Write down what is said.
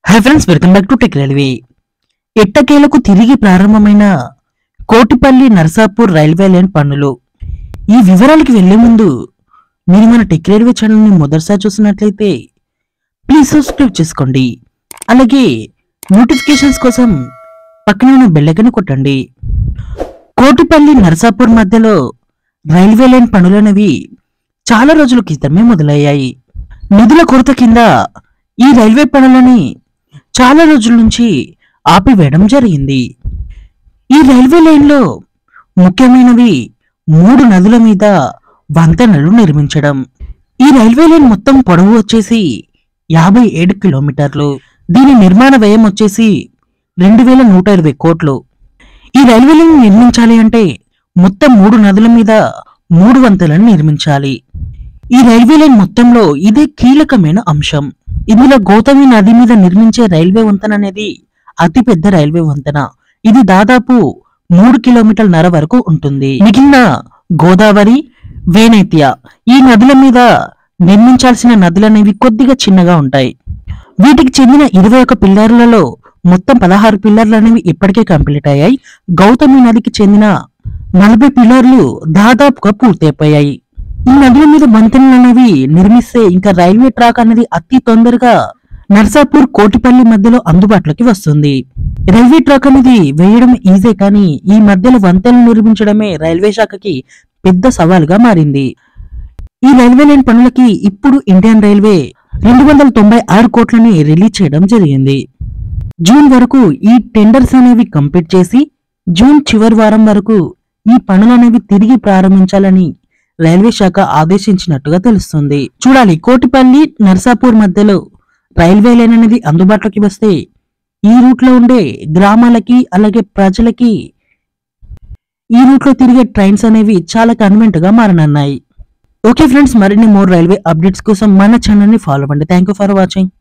hi friends welcome back to tech railway ఎట్టకేలకు తిరిగి ప్రారంభమైన కోటిపల్లి నర్సాపూర్ రైల్వే లైన్ పనులు ఈ వివరాలకి వెళ్లే ముందు మీరు మన టెక్ రైల్వే ఛానల్ని మొదటిసారి చూసినట్లయితే ప్లీజ్ సబ్స్క్రైబ్ చేసుకోండి అలాగే నోటిఫికేషన్స్ కోసం పక్కన ఉన్న బెల్లైకన్ కొట్టండి కోటిపల్లి నర్సాపూర్ మధ్యలో రైల్వే లైన్ పనులనేవి చాలా రోజుల క్రితమే మొదలయ్యాయి నిధుల కొరత కింద ఈ రైల్వే పనులని చాలా రోజుల నుంచి ఆపివేయడం జరిగింది ఈ రైల్వే లైన్లో ముఖ్యమైనవి మూడు నదుల మీద వంతెనలు నిర్మించడం ఈ రైల్వే లైన్ మొత్తం పొడవు వచ్చేసి యాభై ఏడు కిలోమీటర్లు దీని నిర్మాణ వ్యయం వచ్చేసి రెండు వేల నూట ఇరవై కోట్లు ఈ రైల్వే లైన్ నిర్మించాలి అంటే మొత్తం మూడు నదుల మీద మూడు వంతెనలను నిర్మించాలి ఈ రైల్వే లైన్ మొత్తంలో ఇదే కీలకమైన అంశం ఇందులో గౌతమి నది మీద నిర్మించే రైల్వే వంతెన అనేది అతిపెద్ద రైల్వే వంతెన ఇది దాదాపు మూడు కిలోమీటర్ల నర వరకు ఉంటుంది మిగిలిన గోదావరి వేనేత్య ఈ నదుల మీద నిర్మించాల్సిన నదులనేవి కొద్దిగా చిన్నగా ఉంటాయి వీటికి చెందిన ఇరవై ఒక పిల్లర్లలో మొత్తం పదహారు పిల్లర్లు అనేవి ఇప్పటికే కంప్లీట్ అయ్యాయి గౌతమి నదికి చెందిన నలభై పిల్లర్లు దాదాపుగా పూర్తయిపోయాయి ఈ నదుల మీద వంతెనలు అనేవి నిర్మిస్తే ఇంకా రైల్వే ట్రాక్ అనేది అతి తొందరగా నర్సాపూర్ కోటిపల్లి మధ్యలో అందుబాటులోకి వస్తుంది రైల్వే ట్రాక్ అనేది వేయడం ఈజీ కానీ ఈ మధ్యలో వంతెనలు నిర్మించడమే రైల్వే శాఖకి పెద్ద సవాలుగా మారింది ఈ రైల్వే లైన్ పనులకి ఇప్పుడు ఇండియన్ రైల్వే రెండు వందల తొంభై ఆరు కోట్లని రిలీజ్ చేయడం జరిగింది జూన్ వరకు ఈ టెండర్స్ అనేవి కంప్లీట్ చేసి జూన్ చివరి వారం వరకు ఈ పనులు అనేవి తిరిగి ప్రారంభించాలని రైల్వే శాఖ ఆదేశించినట్టుగా తెలుస్తుంది చూడాలి కోటిపల్లి నర్సాపూర్ మధ్యలో రైల్వే లైన్ అనేది అందుబాటులోకి వస్తే ఈ రూట్ లో ఉండే గ్రామాలకి అలాగే ప్రజలకి ఈ రూట్ లో తిరిగే ట్రైన్స్ అనేవి చాలా కన్వెంట్ గా మారనున్నాయి ఓకే ఫ్రెండ్స్ మరిన్ని మోర్ రైల్వే అప్డేట్స్ కోసం మన ఛానల్ ని ఫాలో అవ్వండి థ్యాంక్ యూ ఫర్ వాచింగ్